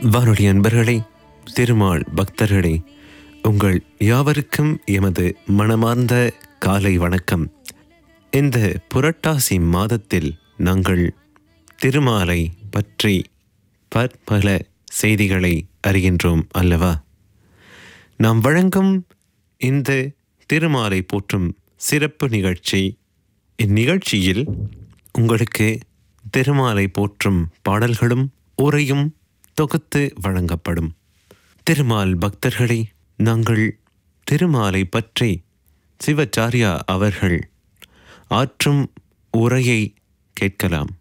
வானொலி அன்பர்களே திருமால் பக்தர்களே உங்கள் யாவருக்கும் எமது மனமார்ந்த காலை வணக்கம் இந்த புரட்டாசி மாதத்தில் நாங்கள் திருமாலை பற்றி பற்பல செய்திகளை அறிகின்றோம் அல்லவா நாம் வழங்கும் இந்த திருமாலை போற்றும் சிறப்பு நிகழ்ச்சி இந்நிகழ்ச்சியில் உங்களுக்கு திருமாலை போற்றும் பாடல்களும் உரையும் தொகுத்து வழங்கப்படும் திருமால் பக்தர்களே நாங்கள் திருமாலை பற்றி சிவச்சாரியா அவர்கள் ஆற்றும் உரையை கேட்கலாம்